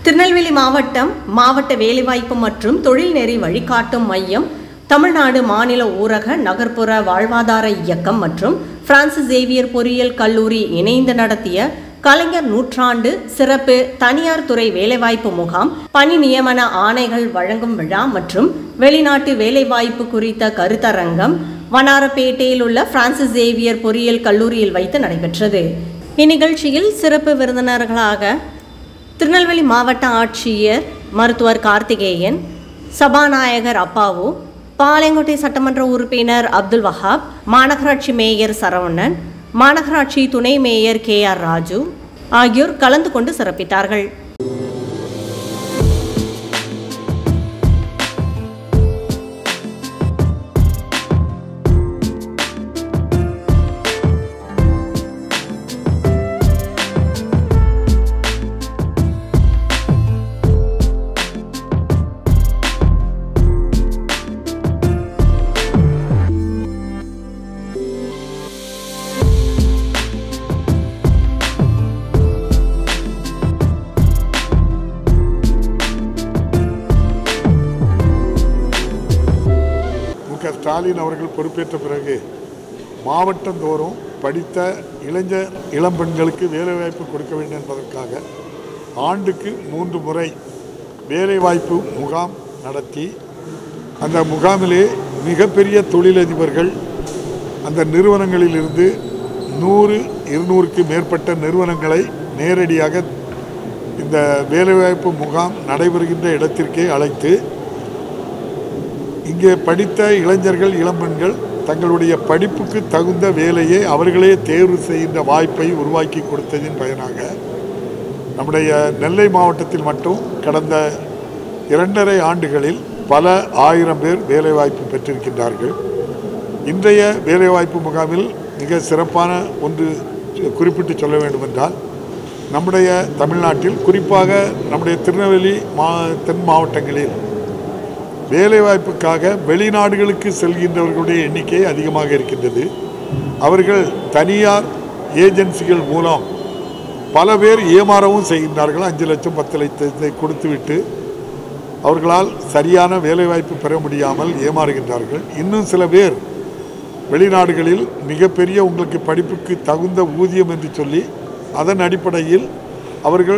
திருநெல்வேலி மாவட்டம் மாவட்ட வேலைவாய்ப்பு மற்றும் தொழில்நெறி வழிகாட்டும் மையம் தமிழ்நாடு மாநில ஊரக நகர்ப்புற வாழ்வாதார இயக்கம் மற்றும் பிரான்சிஸ் சேவியர் பொறியியல் கல்லூரி இணைந்து நடத்திய கலைஞர் நூற்றாண்டு சிறப்பு தனியார் துறை வேலைவாய்ப்பு முகாம் பணி நியமன ஆணைகள் வழங்கும் விழா மற்றும் வெளிநாட்டு வேலைவாய்ப்பு குறித்த கருத்தரங்கம் வண்ணாரப்பேட்டையில் உள்ள பிரான்சிஸ் சேவியர் பொறியியல் கல்லூரியில் வைத்து நடைபெற்றது இந்நிகழ்ச்சியில் சிறப்பு விருந்தினர்களாக திருநெல்வேலி மாவட்ட ஆட்சியர் மருத்துவர் கார்த்திகேயன் சபாநாயகர் அப்பாவு பாளையங்கோட்டை சட்டமன்ற உறுப்பினர் அப்துல் வஹாப் மாநகராட்சி மேயர் சரவணன் மாநகராட்சி துணை மேயர் கே ஆர் ராஜு ஆகியோர் கலந்து கொண்டு சிறப்பித்தார்கள் மு க ஸ்டாலின் அவர்கள் பொறுப்பேற்ற பிறகு மாவட்டந்தோறும் படித்த இளைஞர் இளம்பெண்களுக்கு வேலைவாய்ப்பு கொடுக்க வேண்டும் என்பதற்காக ஆண்டுக்கு மூன்று முறை வேலைவாய்ப்பு முகாம் நடத்தி அந்த முகாமிலே மிகப்பெரிய தொழிலதிபர்கள் அந்த நிறுவனங்களிலிருந்து நூறு இருநூறுக்கு மேற்பட்ட நிறுவனங்களை நேரடியாக இந்த வேலைவாய்ப்பு முகாம் நடைபெறுகின்ற இடத்திற்கே அழைத்து இங்கே படித்த இளைஞர்கள் இளம்பெண்கள் தங்களுடைய படிப்புக்கு தகுந்த வேலையை அவர்களே தேர்வு செய்கின்ற வாய்ப்பை உருவாக்கி கொடுத்ததின் பயனாக நம்முடைய நெல்லை மாவட்டத்தில் மட்டும் கடந்த இரண்டரை ஆண்டுகளில் பல ஆயிரம் பேர் வேலைவாய்ப்பு பெற்றிருக்கின்றார்கள் இன்றைய வேலைவாய்ப்பு முகாமில் மிக சிறப்பான ஒன்று குறிப்பிட்டு சொல்ல வேண்டுமென்றால் நம்முடைய தமிழ்நாட்டில் குறிப்பாக நம்முடைய திருநெல்வேலி மா தென் மாவட்டங்களில் வேலைவாய்ப்புக்காக வெளிநாடுகளுக்கு செல்கின்றவர்களுடைய எண்ணிக்கை அதிகமாக இருக்கின்றது அவர்கள் தனியார் ஏஜென்சிகள் மூலம் பல பேர் ஏமாறவும் செய்கின்றார்கள் அஞ்சு லட்சம் பத்து லட்சத்தை கொடுத்துவிட்டு அவர்களால் சரியான வேலைவாய்ப்பு பெற முடியாமல் ஏமாறுகின்றார்கள் இன்னும் சில பேர் வெளிநாடுகளில் மிகப்பெரிய உங்களுக்கு படிப்புக்கு தகுந்த ஊதியம் என்று சொல்லி அதன் அடிப்படையில் அவர்கள்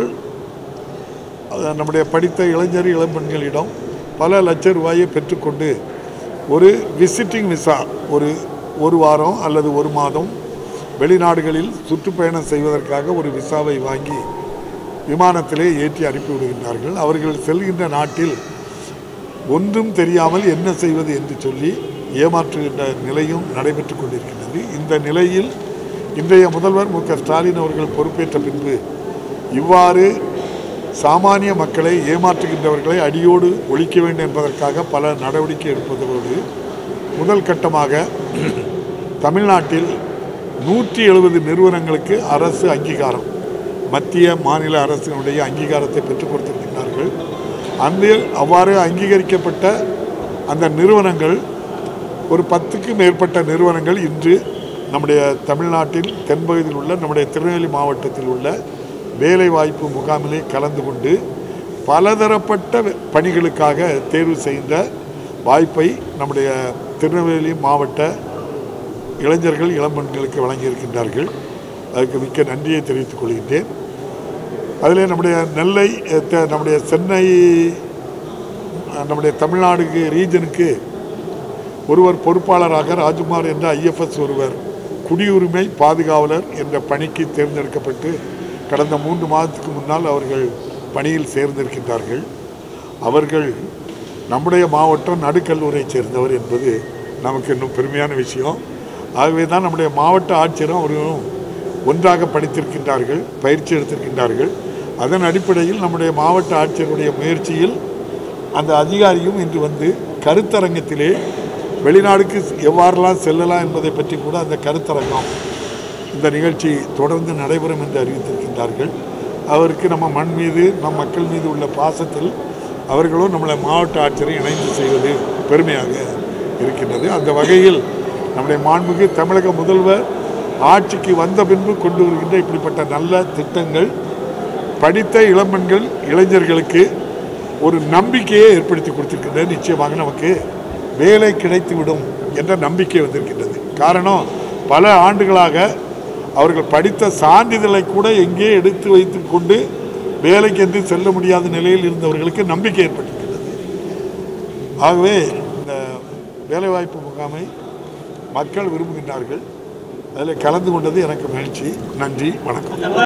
அஹ், நம்முடைய படித்த இளைஞர் இளம்பெண்களிடம் பல லட்ச ரூபாயை பெற்றுக்கொண்டு ஒரு விசிட்டிங் விசா ஒரு ஒரு வாரம் அல்லது ஒரு மாதம் வெளிநாடுகளில் சுற்றுப்பயணம் செய்வதற்காக ஒரு விசாவை வாங்கி விமானத்திலே ஏற்றி அனுப்பிவிடுகின்றார்கள் அவர்கள் செல்கின்ற நாட்டில் ஒன்றும் தெரியாமல் என்ன செய்வது என்று சொல்லி ஏமாற்றுகின்ற நிலையும் நடைபெற்று கொண்டிருக்கின்றது இந்த நிலையில் இன்றைய முதல்வர் மு க ஸ்டாலின் அவர்கள் பொறுப்பேற்ற பின்பு இவ்வாறு சாமானிய மக்களை ஏமாற்றுகின்றவர்களை அடியோடு ஒழிக்க வேண்டும் என்பதற்காக பல நடவடிக்கை எடுப்பதோடு முதல் கட்டமாக தமிழ்நாட்டில் நூற்றி எழுபது நிறுவனங்களுக்கு அரசு அங்கீகாரம் மத்திய மாநில அரசினுடைய அங்கீகாரத்தை பெற்றுக் கொடுத்திருக்கிறார்கள் அந்த அவ்வாறு அங்கீகரிக்கப்பட்ட அந்த நிறுவனங்கள் ஒரு பத்துக்கு மேற்பட்ட நிறுவனங்கள் இன்று நம்முடைய தமிழ்நாட்டில் தென்பகுதியில் உள்ள நம்முடைய திருநெல்வேலி மாவட்டத்தில் உள்ள வேலைவாய்ப்பு முகாமிலே கலந்து கொண்டு பலதரப்பட்ட பணிகளுக்காக தேர்வு செய்கின்ற வாய்ப்பை நம்முடைய திருநெல்வேலி மாவட்ட இளைஞர்கள் இளம்பெண்களுக்கு வழங்கியிருக்கின்றார்கள் அதுக்கு மிக்க நன்றியை தெரிவித்துக் கொள்கின்றேன் அதில் நம்முடைய நெல்லை அஹ், த- நம்முடைய சென்னை அஹ், நம்முடைய தமிழ்நாடுக்கு ரீஜனுக்கு ஒருவர் பொறுப்பாளராக ராஜ்குமார் என்ற ஐஎஃப்எஸ் ஒருவர் குடியுரிமை பாதுகாவலர் என்ற பணிக்கு தேர்ந்தெடுக்கப்பட்டு கடந்த மூன்று மாதத்துக்கு முன்னால் அவர்கள் பணியில் சேர்ந்திருக்கின்றார்கள் அவர்கள் நம்முடைய மாவட்டம் நடுக்கல்லூரைச் சேர்ந்தவர் என்பது நமக்கு இன்னும் பெருமையான விஷயம் ஆகவே தான் நம்முடைய மாவட்ட ஆட்சியரும் அவர்களும் ஒன்றாக படித்திருக்கின்றார்கள் பயிற்சி எடுத்திருக்கின்றார்கள் அதன் அடிப்படையில் நம்முடைய மாவட்ட ஆட்சியருடைய முயற்சியில் அந்த அதிகாரியும் இன்று வந்து கருத்தரங்கத்திலே வெளிநாடுக்கு எவ்வாறெல்லாம் செல்லலாம் என்பதை பற்றி கூட அந்த கருத்தரங்கம் இந்த நிகழ்ச்சி தொடர்ந்து நடைபெறும் என்று அறிவித்திருக்கின்றார்கள் அவருக்கு நம்ம மண் மீது நம் மக்கள் மீது உள்ள பாசத்தில் அவர்களும் நம்மளை மாவட்ட ஆட்சியரை இணைந்து செய்வது பெருமையாக இருக்கின்றது அந்த வகையில் நம்முடைய மாண்புமிகு தமிழக முதல்வர் ஆட்சிக்கு வந்த பின்பு கொண்டு வருகின்ற இப்படிப்பட்ட நல்ல திட்டங்கள் படித்த இளம்பெண்கள் இளைஞர்களுக்கு ஒரு நம்பிக்கையை ஏற்படுத்தி கொடுத்திருக்கின்றது நிச்சயமாக நமக்கு வேலை கிடைத்துவிடும் என்ற நம்பிக்கை வந்திருக்கின்றது காரணம் பல ஆண்டுகளாக அவர்கள் படித்த சான்றிதழை கூட எங்கே எடுத்து வைத்து கொண்டு வேலைக்கென்று செல்ல முடியாத நிலையில் இருந்தவர்களுக்கு நம்பிக்கை ஏற்பட்டிருக்கிறது ஆகவே இந்த வேலைவாய்ப்பு முகாமை மக்கள் விரும்புகின்றார்கள் அதில் கலந்து கொண்டது எனக்கு மகிழ்ச்சி நன்றி வணக்கம்